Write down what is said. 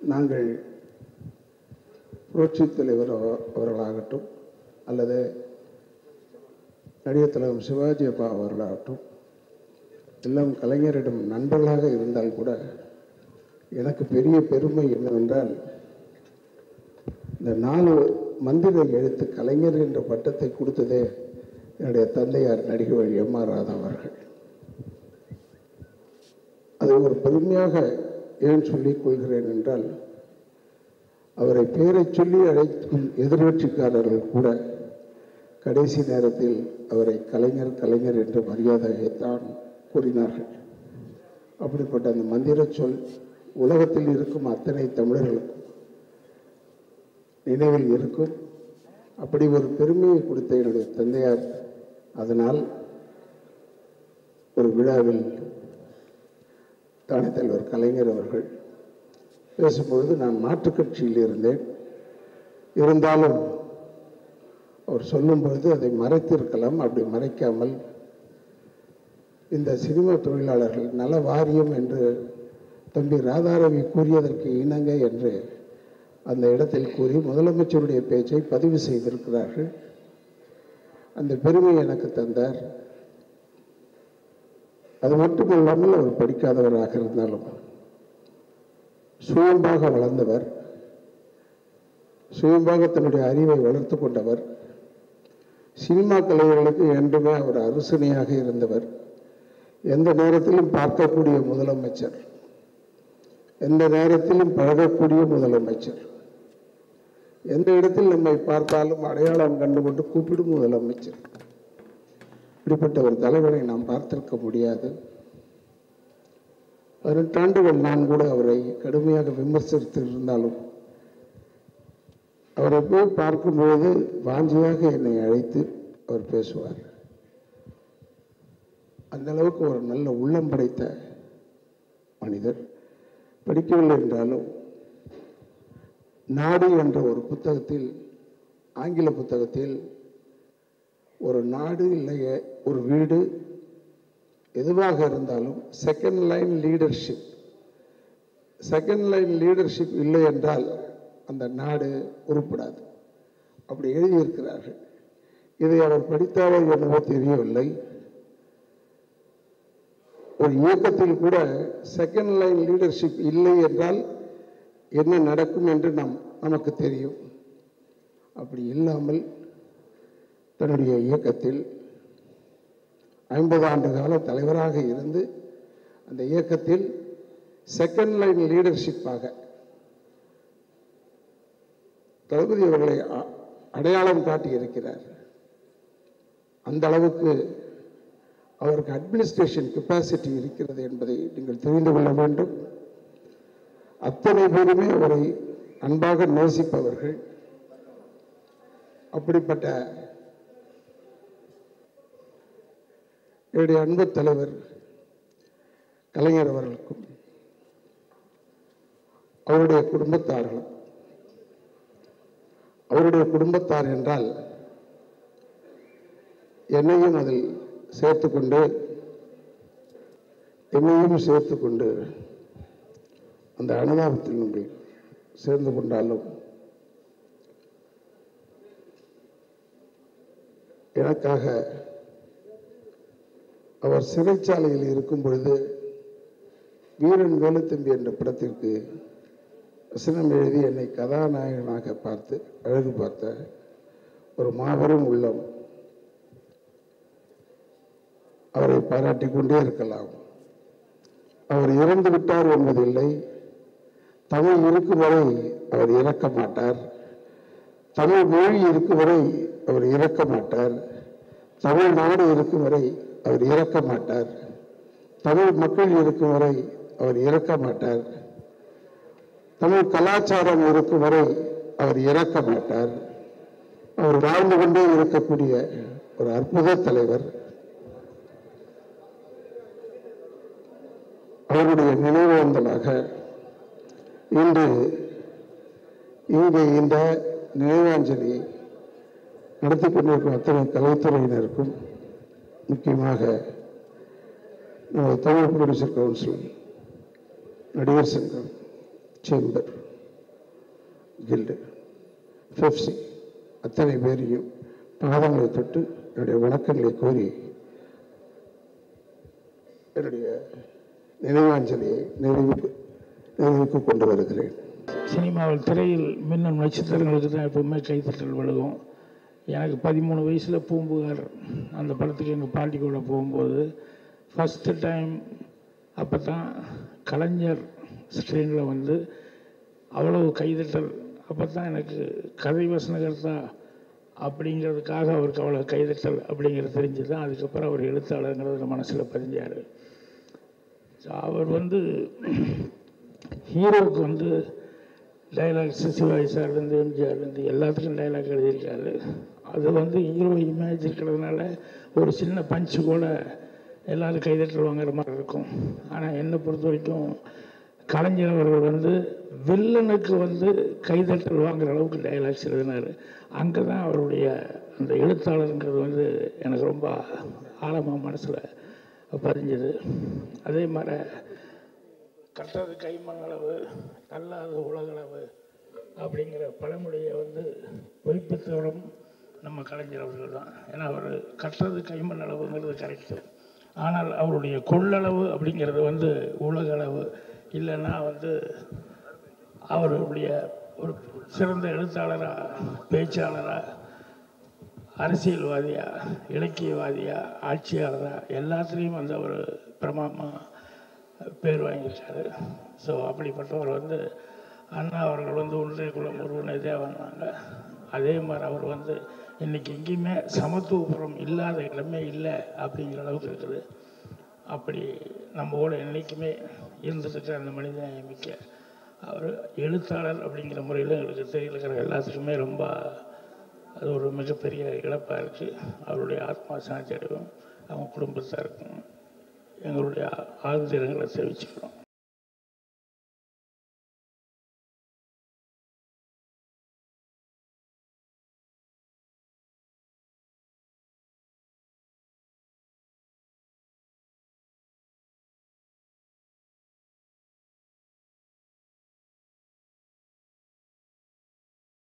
நாங்கள் புரட்சித் தலைவர் அவ- அவர்களாகட்டும் அல்லது நடிகர் தலைவர் சிவாஜி அப்பா அவர்களாகட்டும் எல்லாம் கலைஞரிடம் நண்பர்களாக இருந்தால் கூட எனக்கு பெரிய பெருமை என்னவென்றால் இந்த நாலு மந்திர எழுத்து கலைஞர் என்ற பட்டத்தை கொடுத்ததே என்னுடைய தந்தையார் நடிகர் எம் ஆர் ராதா அவர்கள் அதை ஒரு பெருமையாக ஏன் சொல்லிக் கொள்கிறேன் என்றால் அவரை பேரை சொல்லி அழைக்கும் எதிர்கட்சிக்காரர்கள் கூட கடைசி நேரத்தில் அவரை கலைஞர் கலைஞர் என்ற மரியாதையைத்தான் கூறினார்கள் அப்படிப்பட்ட அந்த மந்திர சொல் உலகத்தில் இருக்கும் அத்தனை தமிழர்களுக்கும் நினைவில் இருக்கும் அப்படி ஒரு பெருமையை கொடுத்த என்னுடைய தந்தையார் அதனால் ஒரு விழாவில் தானே தலைவர் கலைஞர் அவர்கள் பேசும்பொழுது நான் மாற்றுக் கட்சியில் இருந்தேன் இருந்தாலும் அவர் சொல்லும் பொழுது அதை மறைத்திருக்கலாம் அப்படி மறைக்காமல் இந்த சினிமா தொழிலாளர்கள் நல வாரியம் என்று தம்பி ராதாரவி கூறியதற்கு இணங்க என்று அந்த இடத்தில் கூறி முதலமைச்சருடைய பேச்சை பதிவு செய்திருக்கிறார்கள் அந்த பெருமை எனக்கு தந்தார் அது மட்டுமல்லாமல் அவர் படிக்காதவராக இருந்தாலும் சுயம்பாக வளர்ந்தவர் சுயம்பாக தன்னுடைய அறிவை வளர்த்து கொண்டவர் சினிமா கலைஞர்களுக்கு என்றுமே அவர் அரசனையாக இருந்தவர் எந்த நேரத்திலும் பார்க்கக்கூடிய முதலமைச்சர் எந்த நேரத்திலும் பழகக்கூடிய முதலமைச்சர் எந்த இடத்தில் நம்மை பார்த்தாலும் அடையாளம் கண்டுகொண்டு கூப்பிடும் முதலமைச்சர் இப்படிப்பட்ட ஒரு தலைவரை நாம் பார்த்திருக்க முடியாது பதினெட்டாண்டுகள் நான் கூட அவரை கடுமையாக விமர்சித்து இருந்தாலும் அவரை போய் பார்க்கும்பொழுது வாஞ்சியாக என்னை அழைத்து அவர் பேசுவார் அந்த அளவுக்கு ஒரு நல்ல உள்ளம் படைத்த மனிதர் படிக்கவில்லை என்றாலும் நாடு என்ற ஒரு புத்தகத்தில் ஆங்கில புத்தகத்தில் ஒரு நாடு இல்லையே ஒரு வீடு எதுவாக இருந்தாலும் second line leadership second line leadership இல்லை என்றால் அந்த நாடு உருப்படாது அப்படி எழுதியிருக்கிறார்கள் இதை அவர் படித்தாரோ என்னவோ தெரியவில்லை ஒரு இயக்கத்தில் கூட செகண்ட் லைன் லீடர்ஷிப் இல்லை என்றால் என்ன நடக்கும் என்று நம் நமக்கு தெரியும் அப்படி இல்லாமல் தன்னுடைய இயக்கத்தில் ஐம்பது ஆண்டு கால தலைவராக இருந்து அந்த இயக்கத்தில் செகண்ட் லைன் லீடர்ஷிப்பாக தளபதி அவர்களை அ- அடையாளம் காட்டி இருக்கிறார் அந்த அளவுக்கு அவருக்கு அட்மினிஸ்ட்ரேஷன் கெப்பாசிட்டி இருக்கிறது என்பதை நீங்கள் தெரிந்து கொள்ள வேண்டும் அத்தனை பேருமே அவரை அன்பாக நேசிப்பவர்கள் அப்படிப்பட்ட என்னுடைய அன்பு தலைவர் கலைஞர் அவர்களுக்கும் அவருடைய குடும்பத்தார்களும் அவருடைய குடும்பத்தார் என்றால் என்னையும் அதில் சேர்த்துக்கொண்டு என்னையும் சேர்த்துக்கொண்டு அந்த அனுதாபத்தில் நீங்கள் சேர்ந்து கொண்டாலும் எனக்காக அவர் சிறைச்சாலையில் இருக்கும் பொழுது வீரன் வேலுத்தம்பி என்ற படத்திற்கு வசனம் எழுதி என்னை கதாநாயகனாக பார்த்து அழகு பார்த்த ஒரு மாபெரும் உள்ளம் அவரை பாராட்டிக் கொண்டே இருக்கலாம் அவர் இறந்து விட்டார் என்பதில்லை தமிழ் இருக்கும் வரை அவர் இறக்க மாட்டார் தமிழ் மொழி இருக்கும் வரை அவர் இறக்க மாட்டார் தமிழ் நாடு இருக்கும் வரை அவர் இறக்க மாட்டார் தமிழ் மக்கள் இருக்கும் வரை அவர் இறக்க மாட்டார் தமிழ் கலாச்சாரம் இருக்கும் வரை அவர் இறக்க மாட்டார் அவர் வாழ்ந்து கொண்டே இருக்கக்கூடிய ஒரு அற்புத தலைவர் அவருடைய நினைவேந்தலாக இன்று இங்கே இந்த நினைவாஞ்சலி நடத்தி கொண்டிருக்கும் அத்தனை கலைத்துறையினருக்கும் முக்கியமாக நமது தமிழ் ப்ரொடியூசர் கவுன்சில் நடிகர் சங்கம் சேம்பர் கில்டு பெப்சி அத்தனை பேரையும் பாதங்களை தொட்டு என்னுடைய வணக்கங்களை கூறி என்னுடைய நினைவாஞ்சலியை நிறைவுக்கு நிறைவுக்கு கொண்டு வருகிறேன் சினிமாவில் திரையில் மின்னும் நட்சத்திரங்களுக்கு தான் எப்பவுமே கைத்தட்டல் விழுகும் எனக்கு பதிமூணு வயசில் பூம்புகார் அந்த படத்துக்கு எங்கள் பாட்டி கூட போகும்போது ஃபஸ்ட்டு டைம் அப்போ தான் கலைஞர் ஸ்க்ரீனில் வந்து அவ்வளவு கைதட்டல் அப்போ தான் எனக்கு கதை வசனகர்த்தா அப்படிங்கிறதுக்காக அவருக்கு அவ்வளோ கைதட்டல் அப்படிங்கிறது தெரிஞ்சு தான் அதுக்கப்புறம் அவர் எழுத்தாளருங்கிறது மனசில் பதிஞ்சார் அவர் வந்து ஹீரோவுக்கு வந்து டைலாக் சிவாஜி சார்லேருந்து எம்ஜிஆர்லேருந்து எல்லாத்துக்கும் டைலாக் எழுதியிருக்காரு அது வந்து ஹீரோ இமேஜ் இருக்கிறதுனால ஒரு சின்ன பஞ்சு கூட எல்லாரும் கைதட்டல் வாங்குற மாதிரி இருக்கும் ஆனால் என்னை பொறுத்த வரைக்கும் கலைஞர் அவர்கள் வந்து வில்லனுக்கு வந்து கைதட்டல் வாங்குற அளவுக்கு டைலாக்ஸ் எழுதினார் அங்கே தான் அவருடைய அந்த எழுத்தாளருங்கிறது வந்து எனக்கு ரொம்ப ஆழமாக மனசில் பதிஞ்சது அதே மாதிரி கட்டுறது கைமண் அளவு நல்லாது உலகளவு அப்படிங்கிற பழமொழியை வந்து பொய்ப்பித்தவரும் நம்ம கலைஞர் அவர்கள் தான் ஏன்னா அவர் கட்டுறது கைமண் அளவுங்கிறது கரெக்டு ஆனால் அவருடைய கொள்ளளவு அப்படிங்கிறது வந்து உலக அளவு இல்லைன்னா வந்து அவருடைய ஒரு சிறந்த எழுத்தாளராக பேச்சாளராக அரசியல்வாதியா இலக்கியவாதியா ஆட்சியாளரா எல்லாத்துலேயும் வந்து அவர் பிரமாமா பேர் வாங்கியிருக்காரு ஸோ அப்படிப்பட்டவர் வந்து அண்ணா அவர்கள் வந்து ஒன்றிய குலம் ஒருவனை தேவன்னாங்க அதே மாதிரி அவர் வந்து இன்னைக்கு எங்கேயுமே சமத்துவபுரம் இல்லாத இடமே இல்லை அப்படிங்கிற அளவுக்கு இருக்குது அப்படி நம்ம கூட என்றைக்குமே இருந்துட்டு அந்த மனிதன் மிக்க அவர் எழுத்தாளர் அப்படிங்கிற முறையில் எங்களுக்கு தெரியிருக்கிற எல்லாத்துக்குமே ரொம்ப அது ஒரு மிகப்பெரிய இழப்பாக இருக்குது அவருடைய ஆத்மா சாந்தி அடைவும் அவங்க குடும்பத்தாருக்கும் எங்களுடைய ஆழ்ந்த இரங்கலை தெரிவிச்சுக்கிறோம்